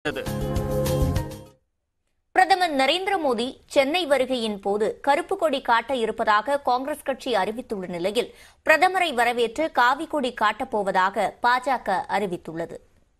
பிரதமர் நரேந்திர மோடி சென்னை வருகையின் போது கருப்பு கொடி காட்ட இருப்பதாக காங்கிரஸ் கட்சி அறிவித்துள்ள நிலையில் பிரதமரை வரவேற்று காவி கொடி காட்டப் போவதாக பாஜக அறிவித்துள்ளது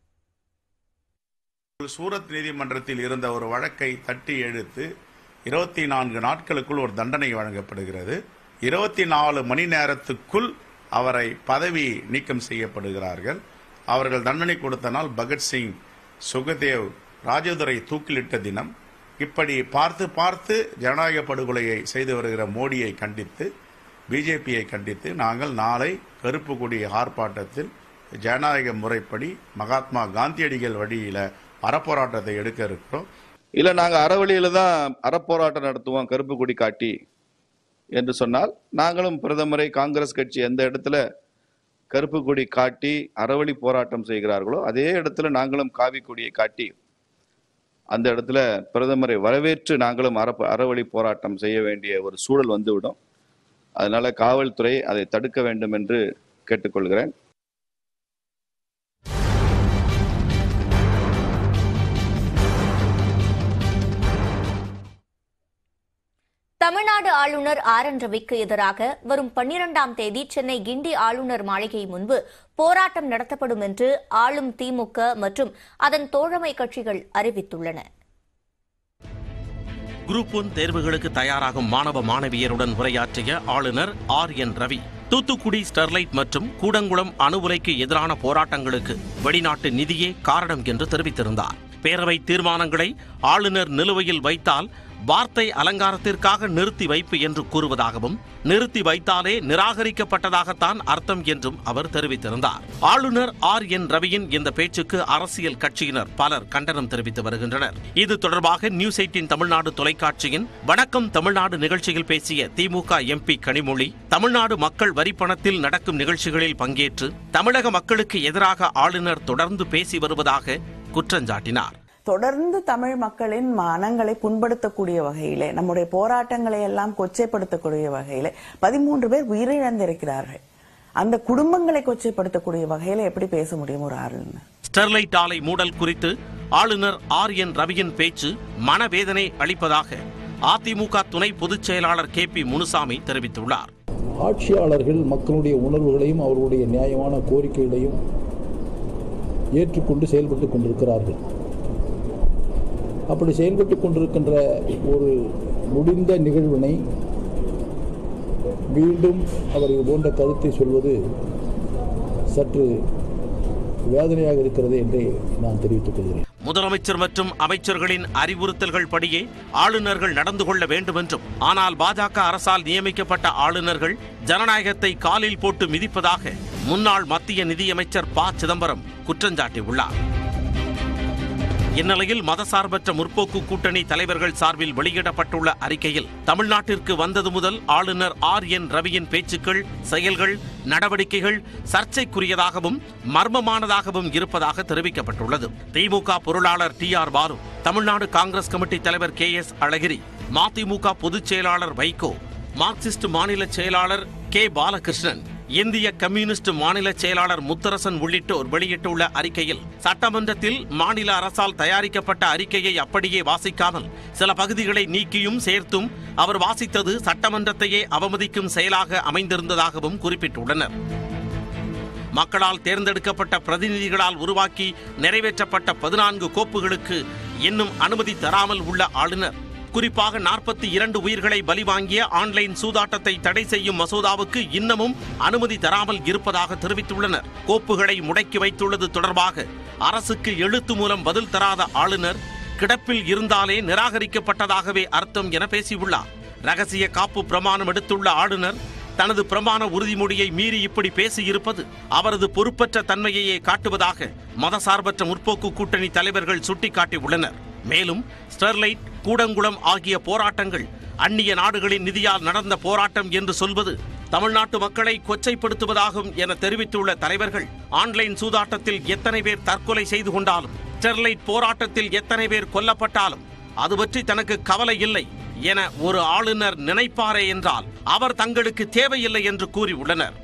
சூரத் நீதிமன்றத்தில் இருந்த ஒரு வழக்கை தட்டி எழுத்து இருபத்தி நான்கு நாட்களுக்குள் ஒரு தண்டனை வழங்கப்படுகிறது இருபத்தி நாலு மணி நேரத்துக்குள் அவரை பதவி நீக்கம் செய்யப்படுகிறார்கள் அவர்கள் தண்டனை கொடுத்த நாள் பகத்சிங் சுகதேவ் ராஜதுரை தூக்கிலிட்ட தினம் இப்படி பார்த்து பார்த்து ஜனநாயக படுகொலையை செய்து வருகிற மோடியை கண்டித்து பிஜேபியை கண்டித்து நாங்கள் நாளை கருப்பு கொடி ஆர்ப்பாட்டத்தில் ஜனநாயக முறைப்படி மகாத்மா காந்தியடிகள் வழியில அறப்போராட்டத்தை எடுக்க இருக்கிறோம் இல்ல நாங்க அறவழியில தான் அறப்போராட்டம் நடத்துவோம் கருப்பு கொடி காட்டி என்று சொன்னால் நாங்களும் பிரதமரை காங்கிரஸ் கட்சி எந்த இடத்துல கருப்பு கொடி காட்டி அறவழி போராட்டம் செய்கிறார்களோ அதே இடத்துல நாங்களும் காவி கொடியை காட்டி அந்த இடத்துல பிரதமரை வரவேற்று நாங்களும் அற அறவழி போராட்டம் செய்ய வேண்டிய ஒரு சூழல் வந்துவிடும் அதனால காவல்துறை அதை தடுக்க வேண்டும் என்று கேட்டுக்கொள்கிறேன் தமிழ்நாடு ஆளுநர் ஆர் என் ரவிக்கு எதிராக வரும் பன்னிரண்டாம் தேதி சென்னை கிண்டி ஆளுநர் மாளிகை முன்பு போராட்டம் நடத்தப்படும் என்று ஆளும் திமுக மற்றும் அதன் தோழமை கட்சிகள் அறிவித்துள்ளன குரூப் ஒன் தேர்வுகளுக்கு தயாராகும் மாணவ மாணவியருடன் உரையாற்றிய ஆளுநர் R N Ravi Thoothukudi Sterlite மற்றும் கூடங்குளம் அணு உலைக்கு எதிரான போராட்டங்களுக்கு வெளிநாட்டு நிதியே காரணம் என்று தெரிவித்திருந்தார் பேரவை தீர்மானங்களை ஆளுநர் நிலுவையில் வைத்தால் வார்த்தை அலங்காரத்திற்காக நிறுத்தி வைப்பு என்று கூறுவதாகவும் நிறுத்தி வைத்தாலே நிராகரிக்கப்பட்டதாகத்தான் அர்த்தம் என்றும் அவர் தெரிவித்திருந்தார் ஆளுநர் ஆர் என் ரவியின் இந்த பேச்சுக்கு அரசியல் கட்சியினர் பலர் கண்டனம் தெரிவித்து வருகின்றனர் இது தொடர்பாக நியூஸ் எயிட்டின் தமிழ்நாடு தொலைக்காட்சியின் வணக்கம் தமிழ்நாடு நிகழ்ச்சியில் பேசிய திமுக எம்பி கனிமொழி தமிழ்நாடு மக்கள் வரிப்பணத்தில் நடக்கும் நிகழ்ச்சிகளில் பங்கேற்று தமிழக மக்களுக்கு எதிராக ஆளுநர் தொடர்ந்து பேசி வருவதாக குற்றஞ்சாட்டினார் தொடர்ந்து தமிழ் மக்களின் மனங்களை புண்படுத்தக்கூடிய வகையிலே நம்முடைய போராட்டங்களை எல்லாம் கொச்சைப்படுத்தக்கூடிய வகையிலே பதிமூன்று பேர் உயிரிழந்திருக்கிறார்கள் அந்த குடும்பங்களை கொச்சைப்படுத்தக்கூடிய வகையில எப்படி பேச முடியும் ஒரு ஆளுநர் ஸ்டெர்லைட் ஆலை மூடல் குறித்து ஆளுநர் ஆர் என் ரவியின் பேச்சு மனவேதனை அளிப்பதாக அதிமுக துணை பொதுச் செயலாளர் கே பி முனுசாமி தெரிவித்துள்ளார் ஆட்சியாளர்கள் மக்களுடைய உணர்வுகளையும் அவர்களுடைய நியாயமான கோரிக்கைகளையும் ஏற்றுக்கொண்டு செயல்பட்டு கொண்டிருக்கிறார்கள் அப்படி செயல்பட்டு கொண்டிருக்கின்ற ஒரு முடிந்த நிகழ்வினை மீண்டும் அவர் இது போன்ற கருத்தை சொல்வது சற்று வேதனையாக இருக்கிறது என்றே நான் தெரிவித்துக் கொள்கிறேன் முதலமைச்சர் மற்றும் அமைச்சர்களின் அறிவுறுத்தல்கள் படியே ஆளுநர்கள் நடந்து கொள்ள வேண்டும் என்றும் ஆனால் பாஜக அரசால் நியமிக்கப்பட்ட ஆளுநர்கள் ஜனநாயகத்தை காலில் போட்டு மிதிப்பதாக முன்னாள் மத்திய நிதியமைச்சர் ப சிதம்பரம் குற்றஞ்சாட்டியுள்ளார் இந்நிலையில் மதசார்பற்ற முற்போக்கு கூட்டணி தலைவர்கள் சார்பில் வெளியிடப்பட்டுள்ள அறிக்கையில் தமிழ்நாட்டிற்கு வந்தது முதல் ஆளுநர் ஆர் என் ரவியின் பேச்சுக்கள் செயல்கள் நடவடிக்கைகள் சர்ச்சைக்குரியதாகவும் மர்மமானதாகவும் இருப்பதாக தெரிவிக்கப்பட்டுள்ளது திமுக பொருளாளர் T R Baalu Tamil Nadu Congress committee தலைவர் கே எஸ் அழகிரி மதிமுக பொதுச் செயலாளர் வைகோ மார்க்சிஸ்ட் மாநில செயலாளர் கே பாலகிருஷ்ணன் இந்திய கம்யூனிஸ்ட் மாநில செயலாளர் முத்தரசன் உள்ளிட்டோர் வெளியிட்டுள்ள அறிக்கையில் சட்டமன்றத்தில் மாநில அரசால் தயாரிக்கப்பட்ட அறிக்கையை அப்படியே வாசிக்காமல் சில பகுதிகளை நீக்கியும் சேர்த்தும் அவர் வாசித்தது சட்டமன்றத்தையே அவமதிக்கும் செயலாக அமைந்திருந்ததாகவும் குறிப்பிட்டுள்ளனர் மக்களால் தேர்ந்தெடுக்கப்பட்ட பிரதிநிதிகளால் உருவாக்கி நிறைவேற்றப்பட்ட பதினான்கு கோப்புகளுக்கு இன்னும் அனுமதி தராமல் உள்ள ஆளுநர் குறிப்பாக நாற்பத்தி இரண்டு உயிர்களை பலி வாங்கிய ஆன்லைன் சூதாட்டத்தை தடை செய்யும் மசோதாவுக்கு இன்னமும் அனுமதி தராமல் இருப்பதாக தெரிவித்துள்ளனர் கோப்புகளை முடக்கி வைத்துள்ளது தொடர்பாக அரசுக்கு எழுத்து மூலம் பதில் தராத ஆளுநர் கிடப்பில் இருந்தாலே நிராகரிக்கப்பட்டதாகவே அர்த்தம் என பேசியுள்ளார் ரகசிய காப்பு பிரமாணம் எடுத்துள்ள ஆளுநர் தனது பிரமாண உறுதிமொழியை மீறி இப்படி பேசியிருப்பது அவரது பொறுப்பற்ற தன்மையையே காட்டுவதாக மதசார்பற்ற முற்போக்கு கூட்டணி தலைவர்கள் சுட்டிக்காட்டியுள்ளனர் மேலும் ஸ்டெர்லைட் கூடங்குளம் ஆகிய போராட்டங்கள் அந்நிய நாடுகளின் நிதியால் நடந்த போராட்டம் என்று சொல்வது தமிழ்நாட்டு மக்களை கொச்சைப்படுத்துவதாகும் என தெரிவித்துள்ள தலைவர்கள் ஆன்லைன் சூதாட்டத்தில் எத்தனை பேர் தற்கொலை செய்து கொண்டாலும் ஸ்டெர்லைட் போராட்டத்தில் எத்தனை பேர் கொல்லப்பட்டாலும் அது பற்றி தனக்கு கவலை இல்லை என ஒரு ஆளுநர் நினைப்பாரே என்றால் அவர் தங்களுக்கு தேவையில்லை என்று கூறியுள்ளனர்